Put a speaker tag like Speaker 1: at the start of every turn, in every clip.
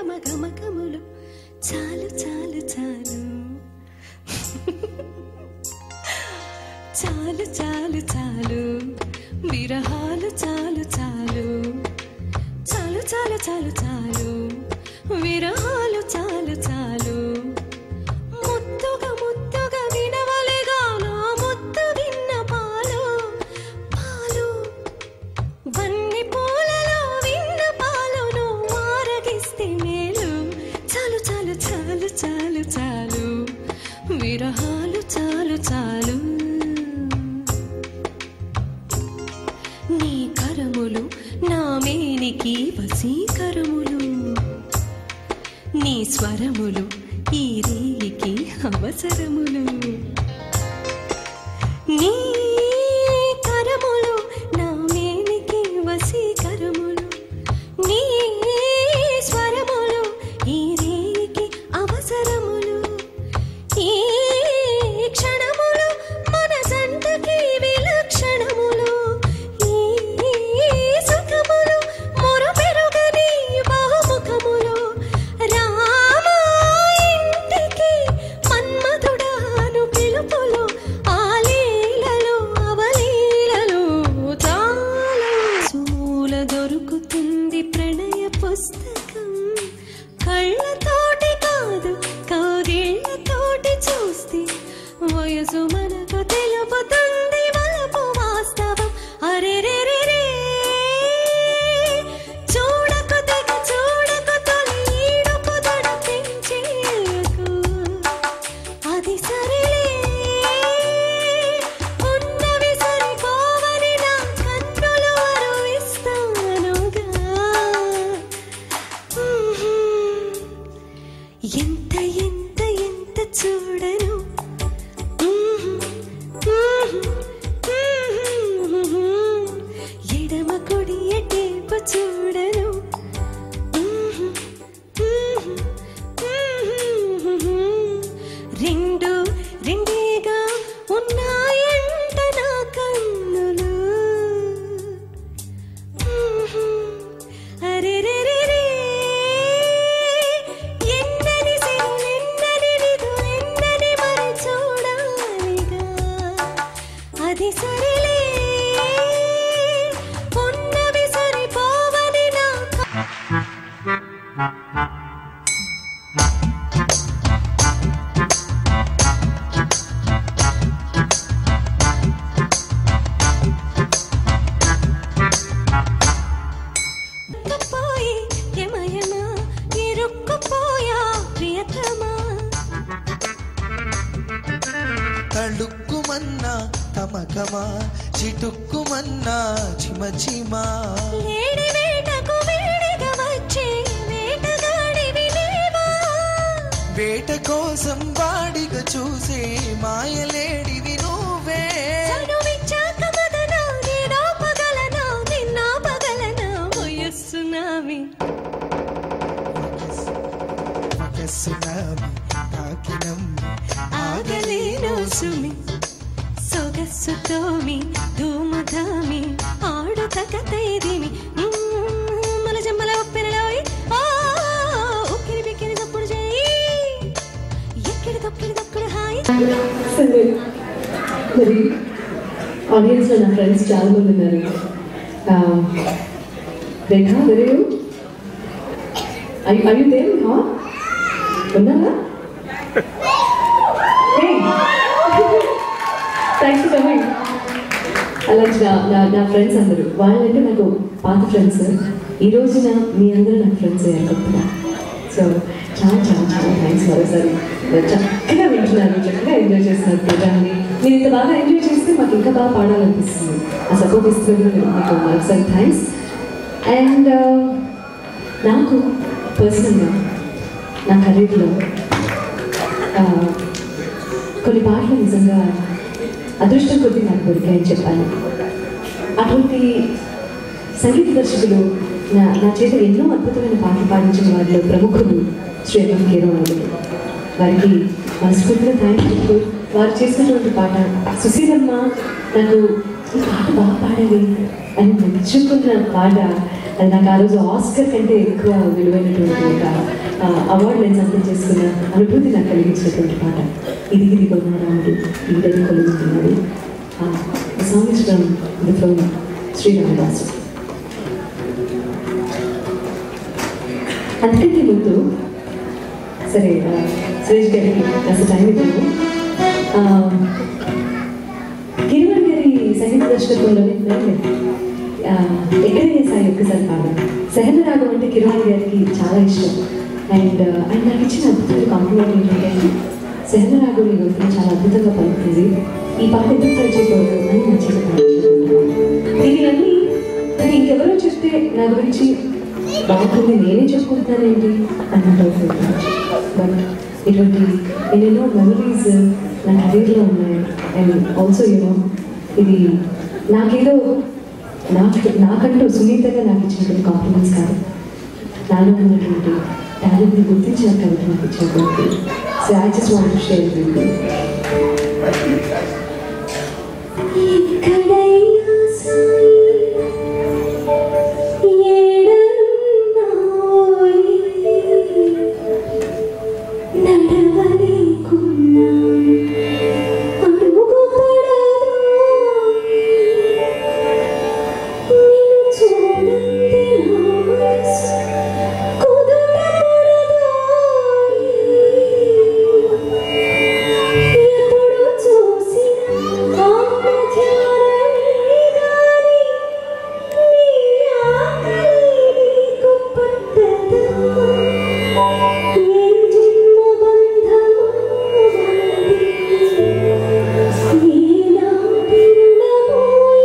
Speaker 1: గమ గమ గములు చాలు చాలు చాలు చాలు చాలు చాలు విరహాలు చాలు చాలు చాలు చాలు చాలు చాలు విరహాలు చాలు చాలు ముద్దుగా ముద్దుగా వినవలెగా నా ముద్దు విన్న పాలు పాలు వన్ని పూలలో విన్న పాలును ఆరగిస్తే మేలు చాలు చాలు చాలు చాలు చాలు విరహాలు చాలు చాలు నీ కరములు నా మేనికి వసీకరములు నీ స్వరములు ఈ రేయికి అవసరములు నీ కరములు నా మేనికి వసీకరములు నీ స్వరములు ఈ రేయికి అవసరములు ఈ క్షణములు మన జంటకి విలక్షణములు ఈ సుఖములు మొరు పెరుగని బాముఖములు రామా ఇంటికి మన్మధుడాను పిలుపులు ఆలీలలు అవలీలలు చాలా సూల దొరుకుతుంది ప్రణయ పుస్తకం కళ్ళతోటి కాదు కౌగిళ్ళతోటి చూస్తే వయసు మనకు తెలుపుతుంది వలపు వాస్తవం అరే రే రే రే చూడకు తెగ చూడకు తొలి ఈడుకు దడ పెంచేయకు అది సరేలే ఉన్నవి సరిపోవని నా కన్నులు అరువిస్తానుగా ఎంత ఎంత ఎంత చూడను ఎడమ కొడి ఎటేపు చూడను రెండు రెండేగా ఉన్నాయంట నా కన్నులు అరే రే రే రే ఎన్నని సిరులెన్నని నిధులెన్నని మరి చూడాలిగా అది సరిలే ఉన్నవి సరిపోవని నా పోయి యమయమ ఇరుక్కుపోయా ప్రియతమా
Speaker 2: తళుక్కుమన్నా తమకమా చిటుక్కుమన్నా చిమచిమా
Speaker 1: లేడి వేటకు వేడిగా వచ్చే వేటగాడివి లేవా
Speaker 2: వేట కోసం వాడిగా చూసే మాయలేడివి నువ్వే
Speaker 1: చనువిచ్చాక మదనా నేనా పగలనా నిన్నా పగలనా వయస్సునామి
Speaker 2: ఒక సునామి తాకినమ్మి
Speaker 1: ఆగలేను సుమి సొగస్సుతోమి ధూముధామి ఆడుత కథైదిమి మన జమ్మల ఒప్పెనలోయ్ ఆ ఉక్కిరి బిక్కిరి తప్పుడు చేయి ఎక్కిడి తొక్కిడి తప్పుడు హాయి
Speaker 3: సరే మరి ఆడియన్స్లో నా ఫ్రెండ్స్ చాలా మంది ఉన్నారు ఆ, రేఖ వెరీ అయ్యూ అయ్యూ దేవ్ హా ఉన్నారా థ్యాంక్స్ ఫర్ కమింగ్ అలాంటి నా నా నా ఫ్రెండ్స్ అందరూ వాళ్ళంటే నాకు పాత ఫ్రెండ్స్ ఈ రోజున మీ అందరూ నాకు ఫ్రెండ్స్ అయ్యారు కొత్తగా సో చాలా చాలా చాలా థ్యాంక్స్ మరోసారి మీరు చక్కగా వింటున్నారు చక్కగా ఎంజాయ్ చేస్తున్నారు ప్రోగ్రామ్ని మీరు ఇంత బాగా ఎంజాయ్ చేస్తే మాకు ఇంకా బాగా పాడాలనిపిస్తుంది ఆ సపోర్ట్ ఇస్తున్నందుకు మీకు మరొకసారి థ్యాంక్స్ అండ్ నాకు పర్సనల్గా నా కెరీర్లో కొన్ని పాటలు నిజంగా అదృష్టం కొద్దీ నాకు దొరికాయని చెప్పాను అటువంటి సంగీత దర్శకులు నా నా చేత ఎన్నో అద్భుతమైన పాటలు పాడించిన వారిలో ప్రముఖులు శ్రీ ఎం కీరవాణి గారు వారికి మనస్ఫూర్తిగా థ్యాంక్ చెప్తూ వారు చేసినటువంటి పాట సుశీలమ్మ నాకు ఈ పాట బాగా పాడాలి అని మెచ్చుకున్న పాట అది నాకు ఆ రోజు ఆస్కర్ కంటే ఎక్కువ విలువైనటువంటి ఒక అవార్డు నేను సొంతం చేసుకున్న అనుభూతి నాకు కలిగించినటువంటి పాట ఇది ఇది రాముడు ఈడని కొలుగుతున్నాడు song is from the from Sri Ramadasu అంతకంటే ముందు సరే ఆ, సురేష్ గారికి కాస్త టైం ఇద్దాము ఆ, గిరివర్ గారి సంగీత దర్శకత్వంలోనే ఆ, ఎక్కడైనా సాయి ఒక్కసారి పాడాలి సహన రాగం అంటే కిరణ్ గారికి చాలా ఇష్టం అండ్ ఆయన నాకు ఇచ్చిన అద్భుతమైన కాంప్లిమెంట్ ఏంటంటే సహన రాగం నీ గొంతులో చాలా అద్భుతంగా పలుకుతుంది ఈ పాట ఎందుకు ట్రై చేయకూడదు అని నా చేత దీని అన్ని మరి ఇంకెవరో చెప్తే నా గురించి బాగుంటుంది నేనే చెప్పుకుంటానేంటి అన్నట్టు బట్ ఇటువంటి ఎన్నెన్నో మెమరీస్ నా కెరీర్లో ఉన్నాయి అండ్ ఆల్సో యూనో ఇది నాకేదో నాకు నాకంటూ సునీతగా నాకు ఇచ్చినటువంటి కాంప్లిమెంట్స్ కాదు నాలో ఉన్నటువంటి టాలెంట్ని గుర్తించిన కవిత నాకు ఇచ్చినటువంటి so I just want share with
Speaker 1: ఎక్కడైనా సాయి ఏడన్నాయి నడవలేకున్నా అడుగు పడదాయి నిన్ను చూడండి నా మనసు కుదుటపడదాయి ఎప్పుడు చూసినా ఆత్మధ్యానమే గాని నీ ఆకలి నీకు పట్టదా ఏ జన్మ బంధమో మనది ఏనాటి రుణమో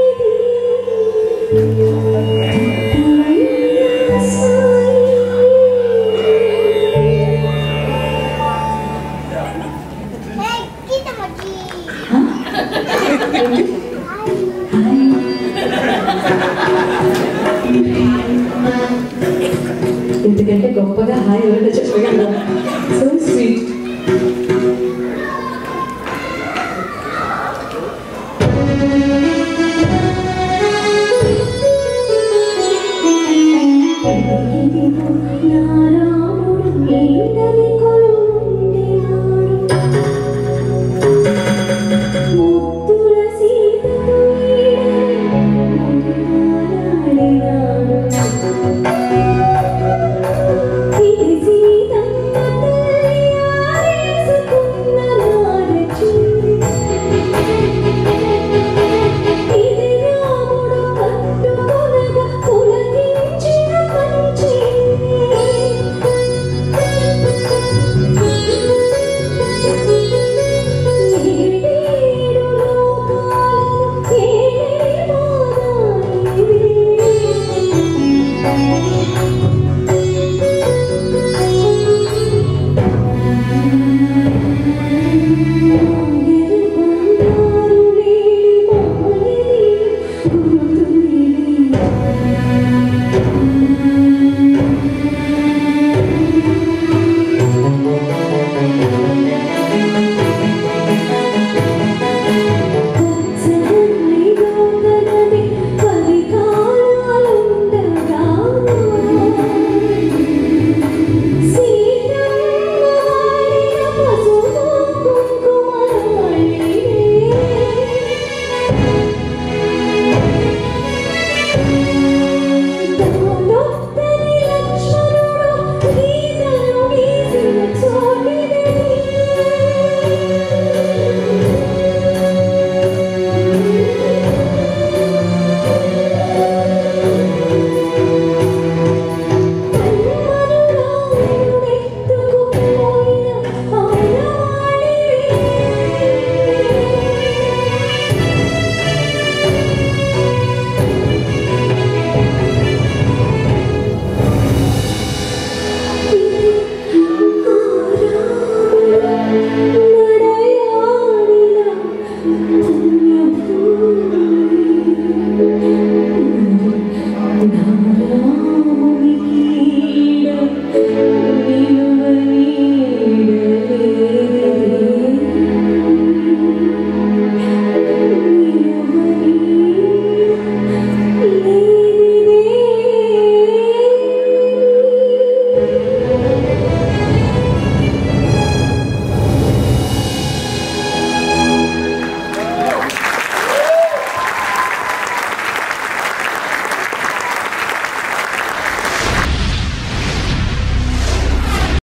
Speaker 1: ఇది
Speaker 4: Hey, quítame aquí.
Speaker 3: ఎందుకంటే